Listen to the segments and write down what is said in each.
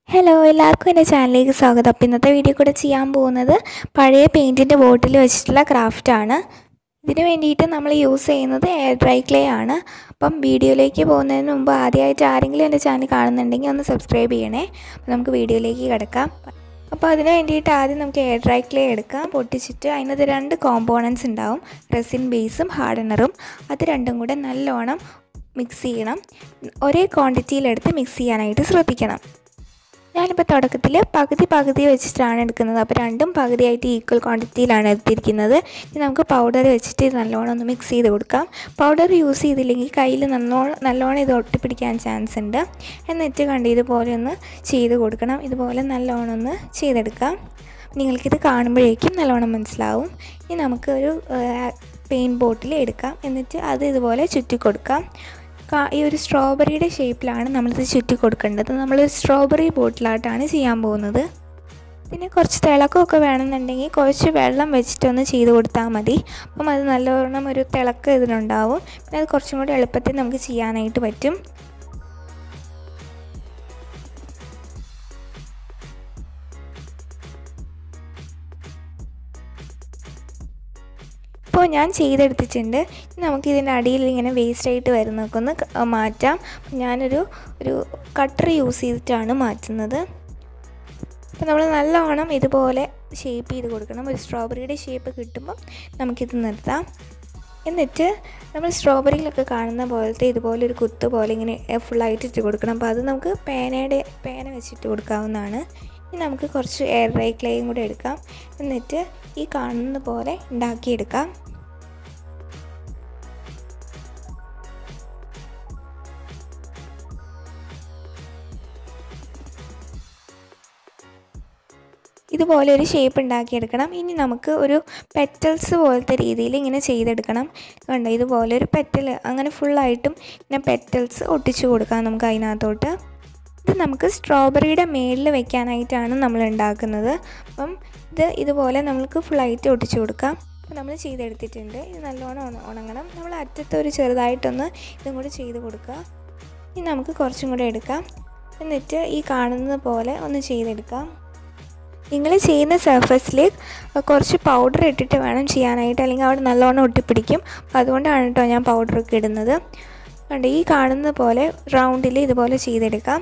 hello എല്ലാവർക്കും എൻ്റെ ചാനലിലേക്ക് സ്വാഗതം അപ്പോൾ ഇന്നത്തെ വീഡിയോ കൂടെ ചെയ്യാൻ പോകുന്നത് പഴയ പെയിൻറ്റിൻ്റെ ബോട്ടിൽ വെച്ചിട്ടുള്ള ക്രാഫ്റ്റാണ് ഇതിന് വേണ്ടിയിട്ട് നമ്മൾ യൂസ് ചെയ്യുന്നത് എയർ ഡ്രൈ ക്ലേ ആണ് അപ്പം വീഡിയോയിലേക്ക് പോകുന്നതിന് മുമ്പ് ആദ്യമായിട്ട് ആരെങ്കിലും എൻ്റെ ചാനൽ കാണുന്നുണ്ടെങ്കിൽ ഒന്ന് സബ്സ്ക്രൈബ് ചെയ്യണേ അപ്പോൾ നമുക്ക് വീഡിയോയിലേക്ക് കിടക്കാം അപ്പോൾ അതിന് വേണ്ടിയിട്ട് ആദ്യം നമുക്ക് എയർ ഡ്രൈ ക്ലേ എടുക്കാം പൊട്ടിച്ചിട്ട് അതിനകത്ത് രണ്ട് കോമ്പോണൻസ് ഉണ്ടാവും റെസിൻ ബേസും ഹാർഡനറും അത് രണ്ടും കൂടെ നല്ലോണം മിക്സ് ചെയ്യണം ഒരേ ക്വാണ്ടിറ്റിയിലെടുത്ത് മിക്സ് ചെയ്യാനായിട്ട് ശ്രദ്ധിക്കണം ഞാനിപ്പോൾ തുടക്കത്തിൽ പകുതി പകുതി വെച്ചിട്ടാണ് എടുക്കുന്നത് അപ്പോൾ രണ്ടും പകുതിയായിട്ട് ഈക്വൽ ക്വാണ്ടിറ്റിയിലാണ് എടുത്തിരിക്കുന്നത് ഇനി നമുക്ക് പൗഡർ വെച്ചിട്ട് ഇത് നല്ലോണം ഒന്ന് മിക്സ് ചെയ്ത് കൊടുക്കാം പൗഡർ യൂസ് ചെയ്തില്ലെങ്കിൽ കയ്യിൽ നല്ലോണം നല്ലോണം ഇത് ഒട്ടിപ്പിടിക്കാൻ ചാൻസ് ഉണ്ട് എന്നിട്ട് കണ്ട് ഇതുപോലെ ഒന്ന് ചെയ്ത് കൊടുക്കണം ഇതുപോലെ നല്ലോണം ഒന്ന് ചെയ്തെടുക്കാം നിങ്ങൾക്കിത് കാണുമ്പോഴേക്കും നല്ലോണം മനസ്സിലാവും ഇനി നമുക്ക് ഒരു പെയിൻറ്റ് ബോട്ടിൽ എടുക്കാം എന്നിട്ട് അത് ഇതുപോലെ ചുറ്റി കൊടുക്കാം ഈ ഒരു സ്ട്രോബെറിയുടെ ഷേപ്പിലാണ് നമ്മളിത് ചുറ്റി കൊടുക്കേണ്ടത് നമ്മളൊരു സ്ട്രോബെറി ബോട്ടിലായിട്ടാണ് ചെയ്യാൻ പോകുന്നത് പിന്നെ കുറച്ച് തിളക്കമൊക്കെ വേണമെന്നുണ്ടെങ്കിൽ കുറച്ച് വെള്ളം വെച്ചിട്ടൊന്ന് ചെയ്ത് കൊടുത്താൽ മതി അപ്പം അത് നല്ലോണം ഒരു തിളക്കം ഇതിനുണ്ടാവും പിന്നെ അത് കുറച്ചും കൂടി എളുപ്പത്തിൽ നമുക്ക് ചെയ്യാനായിട്ട് പറ്റും ഇപ്പോൾ ഞാൻ ചെയ്തെടുത്തിട്ടുണ്ട് നമുക്ക് ഇതിൻ്റെ അടിയിൽ ഇങ്ങനെ വേസ്റ്റ് ആയിട്ട് വരുന്നതൊക്കെ ഒന്ന് മാറ്റാം ഞാനൊരു ഒരു കട്ടർ യൂസ് ചെയ്തിട്ടാണ് മാറ്റുന്നത് അപ്പോൾ നമ്മൾ നല്ലവണ്ണം ഇതുപോലെ ഷേപ്പ് ചെയ്ത് കൊടുക്കണം ഒരു സ്ട്രോബെറിയുടെ ഷേപ്പ് കിട്ടുമ്പോൾ നമുക്കിത് നിർത്താം എന്നിട്ട് നമ്മൾ സ്ട്രോബെറിയിലൊക്കെ കാണുന്ന പോലത്തെ ഇതുപോലെ ഒരു കുത്ത് പോലെ ഇങ്ങനെ ഫുള്ളായിട്ട് ഇട്ട് കൊടുക്കണം അപ്പോൾ അത് നമുക്ക് പേനയുടെ പേന വെച്ചിട്ട് കൊടുക്കാവുന്നതാണ് ഇനി നമുക്ക് കുറച്ച് എയർ ഡ്രൈ ക്ലേയും കൂടെ എടുക്കാം എന്നിട്ട് ഈ കാണുന്ന പോലെ ഉണ്ടാക്കിയെടുക്കാം ഇതുപോലെ ഒരു ഷേപ്പ് ഉണ്ടാക്കിയെടുക്കണം ഇനി നമുക്ക് ഒരു പെറ്റൽസ് പോലത്തെ രീതിയിൽ ഇങ്ങനെ ചെയ്തെടുക്കണം കണ്ടോ ഇതുപോലെ ഒരു പെറ്റൽ അങ്ങനെ ഫുള്ളായിട്ടും ഇങ്ങനെ പെറ്റൽസ് ഒട്ടിച്ചു കൊടുക്കാം നമുക്ക് അതിനകത്തോട്ട് ഇത് നമുക്ക് സ്ട്രോബെറിയുടെ മേളിൽ വെക്കാനായിട്ടാണ് നമ്മൾ ഉണ്ടാക്കുന്നത് അപ്പം ഇത് ഇതുപോലെ നമുക്ക് ഫുള്ളായിട്ട് ഒട്ടിച്ചു കൊടുക്കാം അപ്പോൾ നമ്മൾ ചെയ്തെടുത്തിട്ടുണ്ട് ഇത് നല്ലോണം ഉണങ്ങണം നമ്മൾ അറ്റത്ത് ഒരു ചെറുതായിട്ടൊന്ന് ഇതും കൂടി ചെയ്ത് കൊടുക്കുക ഇനി നമുക്ക് കുറച്ചും കൂടെ എടുക്കാം എന്നിട്ട് ഈ കാണുന്നത് പോലെ ഒന്ന് ചെയ്തെടുക്കാം നിങ്ങൾ ചെയ്യുന്ന സർഫസിൽ കുറച്ച് പൗഡർ ഇട്ടിട്ട് വേണം ചെയ്യാനായിട്ട് അല്ലെങ്കിൽ അവിടെ നല്ലോണം ഒട്ടിപ്പിടിക്കും അപ്പോൾ അതുകൊണ്ടാണ് കേട്ടോ ഞാൻ പൗഡറൊക്കെ ഇടുന്നത് കണ്ട് ഈ കാണുന്ന പോലെ റൗണ്ടിൽ ഇതുപോലെ ചെയ്തെടുക്കാം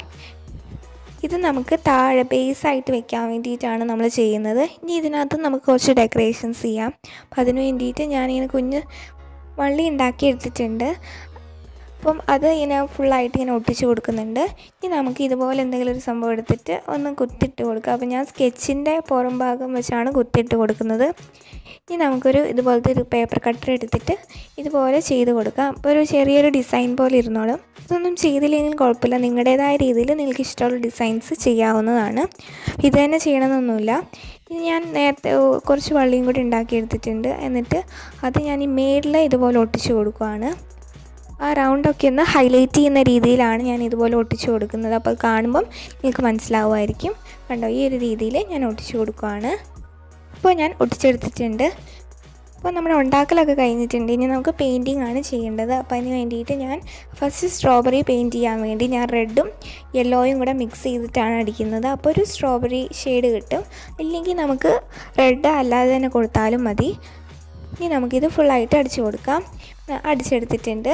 ഇത് നമുക്ക് താഴെ ബേസായിട്ട് വെക്കാൻ വേണ്ടിയിട്ടാണ് നമ്മൾ ചെയ്യുന്നത് ഇനി ഇതിനകത്ത് നമുക്ക് കുറച്ച് ഡെക്കറേഷൻസ് ചെയ്യാം അപ്പോൾ അതിന് വേണ്ടിയിട്ട് ഞാനിങ്ങനെ കുഞ്ഞ് വള്ളി ഉണ്ടാക്കി എടുത്തിട്ടുണ്ട് അപ്പം അത് ഇങ്ങനെ ഫുള്ളായിട്ട് ഇങ്ങനെ ഒട്ടിച്ച് കൊടുക്കുന്നുണ്ട് ഇനി നമുക്ക് ഇതുപോലെ എന്തെങ്കിലും ഒരു സംഭവം എടുത്തിട്ട് ഒന്ന് കുത്തിട്ട് കൊടുക്കുക അപ്പോൾ ഞാൻ സ്കെച്ചിൻ്റെ പുറം ഭാഗം വെച്ചാണ് കുത്തിട്ട് കൊടുക്കുന്നത് ഇനി നമുക്കൊരു ഇതുപോലത്തെ ഒരു പേപ്പർ കട്ടർ എടുത്തിട്ട് ഇതുപോലെ ചെയ്ത് കൊടുക്കാം അപ്പോൾ ഒരു ചെറിയൊരു ഡിസൈൻ പോലെ ഇരുന്നോളും ഇതൊന്നും ചെയ്തില്ലെങ്കിൽ കുഴപ്പമില്ല നിങ്ങളുടേതായ രീതിയിൽ നിങ്ങൾക്ക് ഇഷ്ടമുള്ള ഡിസൈൻസ് ചെയ്യാവുന്നതാണ് ഇത് തന്നെ ചെയ്യണമെന്നൊന്നുമില്ല ഇനി ഞാൻ നേരത്തെ കുറച്ച് വള്ളിയും കൂടി ഉണ്ടാക്കിയെടുത്തിട്ടുണ്ട് എന്നിട്ട് അത് ഞാൻ ഈ മേളിൽ ഇതുപോലെ ഒട്ടിച്ച് കൊടുക്കുകയാണ് ആ റൗണ്ടൊക്കെ ഒന്ന് ഹൈലൈറ്റ് ചെയ്യുന്ന രീതിയിലാണ് ഞാൻ ഇതുപോലെ ഒട്ടിച്ചു കൊടുക്കുന്നത് അപ്പോൾ കാണുമ്പം നിങ്ങൾക്ക് മനസ്സിലാവുമായിരിക്കും കണ്ടോ ഈ ഒരു രീതിയിൽ ഞാൻ ഒട്ടിച്ചു കൊടുക്കുകയാണ് അപ്പോൾ ഞാൻ ഒട്ടിച്ചെടുത്തിട്ടുണ്ട് അപ്പോൾ നമ്മുടെ ഉണ്ടാക്കലൊക്കെ കഴിഞ്ഞിട്ടുണ്ട് ഇനി നമുക്ക് പെയിൻറ്റിങ് ആണ് ചെയ്യേണ്ടത് അപ്പോൾ അതിന് വേണ്ടിയിട്ട് ഞാൻ ഫസ്റ്റ് സ്ട്രോബെറി പെയിൻറ്റ് ചെയ്യാൻ വേണ്ടി ഞാൻ റെഡും യെല്ലോയും കൂടെ മിക്സ് ചെയ്തിട്ടാണ് അടിക്കുന്നത് അപ്പോൾ ഒരു സ്ട്രോബെറി ഷെയ്ഡ് കിട്ടും ഇല്ലെങ്കിൽ നമുക്ക് റെഡ് അല്ലാതെ തന്നെ കൊടുത്താലും മതി ഇനി നമുക്കിത് ഫുള്ളായിട്ട് അടിച്ചു കൊടുക്കാം അടിച്ചെടുത്തിട്ടുണ്ട്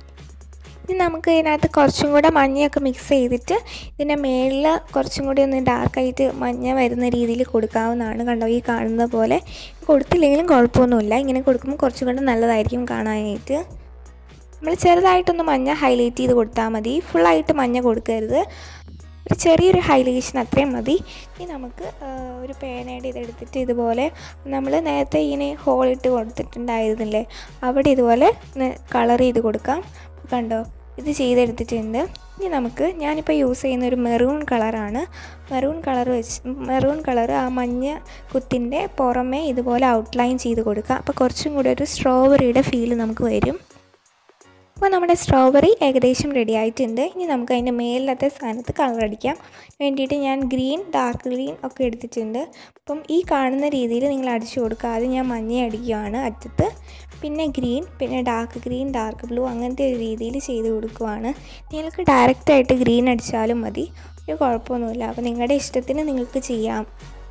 ഇനി നമുക്ക് ഇതിനകത്ത് കുറച്ചും കൂടെ മഞ്ഞയൊക്കെ മിക്സ് ചെയ്തിട്ട് ഇതിൻ്റെ മേളിൽ കുറച്ചും കൂടി ഒന്ന് ഡാർക്കായിട്ട് മഞ്ഞ വരുന്ന രീതിയിൽ കൊടുക്കാവുന്നതാണ് കണ്ടോ ഈ കാണുന്ന പോലെ കൊടുത്തില്ലെങ്കിലും കുഴപ്പമൊന്നുമില്ല ഇങ്ങനെ കൊടുക്കുമ്പോൾ കുറച്ചും കൂടെ നല്ലതായിരിക്കും കാണാനായിട്ട് നമ്മൾ ചെറുതായിട്ടൊന്ന് മഞ്ഞ ഹൈലൈറ്റ് ചെയ്ത് കൊടുത്താൽ മതി ഫുള്ളായിട്ട് മഞ്ഞ കൊടുക്കരുത് ഒരു ചെറിയൊരു ഹൈലൈഷൻ അത്രയും മതി ഇനി നമുക്ക് ഒരു പേനയുടെ ഇതെടുത്തിട്ട് ഇതുപോലെ നമ്മൾ നേരത്തെ ഇങ്ങനെ ഹോളിട്ട് കൊടുത്തിട്ടുണ്ടായിരുന്നില്ലേ അവിടെ ഇതുപോലെ കളർ ചെയ്ത് കൊടുക്കാം കണ്ടോ ഇത് ചെയ്തെടുത്തിട്ടുണ്ട് ഇനി നമുക്ക് ഞാനിപ്പോൾ യൂസ് ചെയ്യുന്ന ഒരു മെറൂൺ കളറാണ് മെറൂൺ കളർ വെച്ച് മെറൂൺ കളർ ആ മഞ്ഞ കുത്തിൻ്റെ പുറമേ ഇതുപോലെ ഔട്ട്ലൈൻ ചെയ്ത് കൊടുക്കുക അപ്പോൾ കുറച്ചും കൂടി ഒരു സ്ട്രോബെറിയുടെ ഫീൽ നമുക്ക് വരും അപ്പോൾ നമ്മുടെ സ്ട്രോബെറി ഏകദേശം റെഡി ആയിട്ടുണ്ട് ഇനി നമുക്ക് അതിൻ്റെ മേലിലത്തെ സ്ഥാനത്ത് കളർ അടിക്കാം വേണ്ടിയിട്ട് ഞാൻ ഗ്രീൻ ഡാർക്ക് ഗ്രീൻ ഒക്കെ എടുത്തിട്ടുണ്ട് അപ്പം ഈ കാണുന്ന രീതിയിൽ നിങ്ങൾ അടിച്ചു കൊടുക്കുക ആദ്യം ഞാൻ മഞ്ഞ അടിക്കുകയാണ് അറ്റത്ത് പിന്നെ ഗ്രീൻ പിന്നെ ഡാർക്ക് ഗ്രീൻ ഡാർക്ക് ബ്ലൂ അങ്ങനത്തെ ഒരു രീതിയിൽ ചെയ്ത് കൊടുക്കുവാണ് നിങ്ങൾക്ക് ഡയറക്റ്റായിട്ട് ഗ്രീൻ അടിച്ചാലും മതി ഒരു കുഴപ്പമൊന്നുമില്ല അപ്പോൾ നിങ്ങളുടെ ഇഷ്ടത്തിന് നിങ്ങൾക്ക് ചെയ്യാം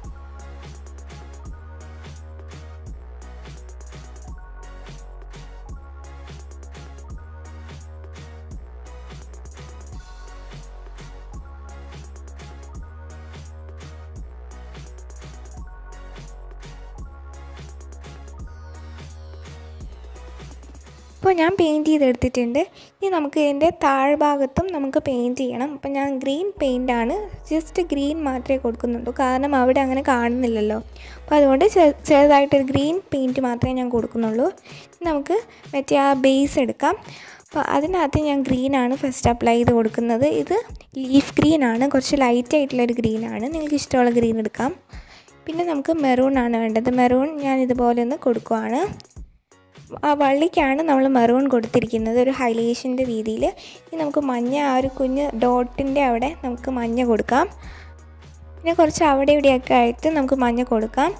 ഇപ്പോൾ ഞാൻ പെയിൻറ്റ് ചെയ്തെടുത്തിട്ടുണ്ട് ഇനി നമുക്ക് ഇതിൻ്റെ താഴ്ഭാഗത്തും നമുക്ക് പെയിൻറ്റ് ചെയ്യണം അപ്പോൾ ഞാൻ ഗ്രീൻ പെയിൻ്റാണ് ജസ്റ്റ് ഗ്രീൻ മാത്രമേ കൊടുക്കുന്നുള്ളൂ കാരണം അവിടെ അങ്ങനെ കാണുന്നില്ലല്ലോ അപ്പോൾ അതുകൊണ്ട് ചെറുതായിട്ടൊരു ഗ്രീൻ പെയിൻറ്റ് മാത്രമേ ഞാൻ കൊടുക്കുന്നുള്ളൂ നമുക്ക് മറ്റേ ആ ബേസ് എടുക്കാം അപ്പോൾ അതിനകത്ത് ഞാൻ ഗ്രീനാണ് ഫസ്റ്റ് അപ്ലൈ ചെയ്ത് കൊടുക്കുന്നത് ഇത് ലീഫ് ഗ്രീൻ ആണ് കുറച്ച് ലൈറ്റ് ആയിട്ടുള്ളൊരു ഗ്രീൻ ആണ് നിങ്ങൾക്ക് ഇഷ്ടമുള്ള ഗ്രീൻ എടുക്കാം പിന്നെ നമുക്ക് മെറൂൺ ആണ് വേണ്ടത് മെറൂൺ ഞാൻ ഇതുപോലെ ഒന്ന് കൊടുക്കുവാണ് ആ വള്ളിക്കാണ് നമ്മൾ മെറൂൺ കൊടുത്തിരിക്കുന്നത് ഒരു ഹൈലൈഷൻ്റെ രീതിയിൽ ഇനി നമുക്ക് മഞ്ഞ ആ ഒരു കുഞ്ഞ് ഡോട്ടിൻ്റെ അവിടെ നമുക്ക് മഞ്ഞ കൊടുക്കാം പിന്നെ കുറച്ച് അവിടെ ഇവിടെയൊക്കെ ആയിട്ട് നമുക്ക് മഞ്ഞ കൊടുക്കാം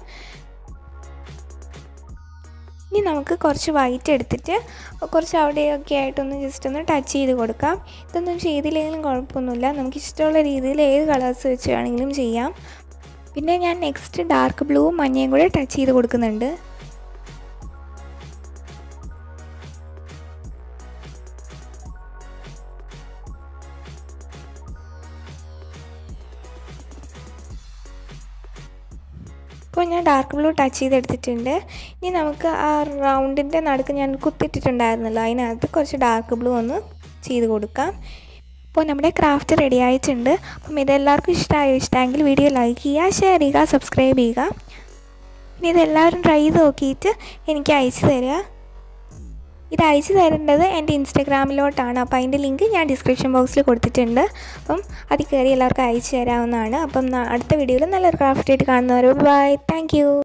ഇനി നമുക്ക് കുറച്ച് വൈറ്റ് എടുത്തിട്ട് കുറച്ച് അവിടെയൊക്കെ ആയിട്ടൊന്ന് ജസ്റ്റ് ഒന്ന് ടച്ച് ചെയ്ത് കൊടുക്കാം ഇതൊന്നും ചെയ്തില്ലെങ്കിലും കുഴപ്പമൊന്നുമില്ല നമുക്ക് ഇഷ്ടമുള്ള രീതിയിൽ ഏത് കളേഴ്സ് വെച്ച് വേണമെങ്കിലും ചെയ്യാം പിന്നെ ഞാൻ നെക്സ്റ്റ് ഡാർക്ക് ബ്ലൂവും മഞ്ഞയും കൂടെ ടച്ച് ചെയ്ത് കൊടുക്കുന്നുണ്ട് ഇപ്പോൾ ഞാൻ ഡാർക്ക് ബ്ലൂ ടച്ച് ചെയ്തെടുത്തിട്ടുണ്ട് ഇനി നമുക്ക് ആ റൗണ്ടിൻ്റെ നടുക്ക് ഞാൻ കുത്തിയിട്ടിട്ടുണ്ടായിരുന്നല്ലോ അതിനകത്ത് കുറച്ച് ഡാർക്ക് ബ്ലൂ ഒന്ന് ചെയ്ത് കൊടുക്കാം അപ്പോൾ നമ്മുടെ ക്രാഫ്റ്റ് റെഡി ആയിട്ടുണ്ട് അപ്പം ഇതെല്ലാവർക്കും ഇഷ്ടമായോ ഇഷ്ടമെങ്കിൽ വീഡിയോ ലൈക്ക് ചെയ്യുക ഷെയർ ചെയ്യുക സബ്സ്ക്രൈബ് ചെയ്യുക ഇനി ഇതെല്ലാവരും ട്രൈ ചെയ്ത് നോക്കിയിട്ട് എനിക്ക് അയച്ചു തരിക ഇത് അയച്ചു തരേണ്ടത് എൻ്റെ ഇൻസ്റ്റാഗ്രാമിലോട്ടാണ് അപ്പോൾ അതിൻ്റെ ലിങ്ക് ഞാൻ ഡിസ്ക്രിപ്ഷൻ ബോക്സിൽ കൊടുത്തിട്ടുണ്ട് അപ്പം അതിൽ കയറി എല്ലാവർക്കും അയച്ചു തരാവുന്നതാണ് അപ്പം അടുത്ത വീഡിയോയിൽ നല്ലൊരു ക്രാഫ്റ്റ് ആയിട്ട് കാണുന്നവരോ ബൈ താങ്ക്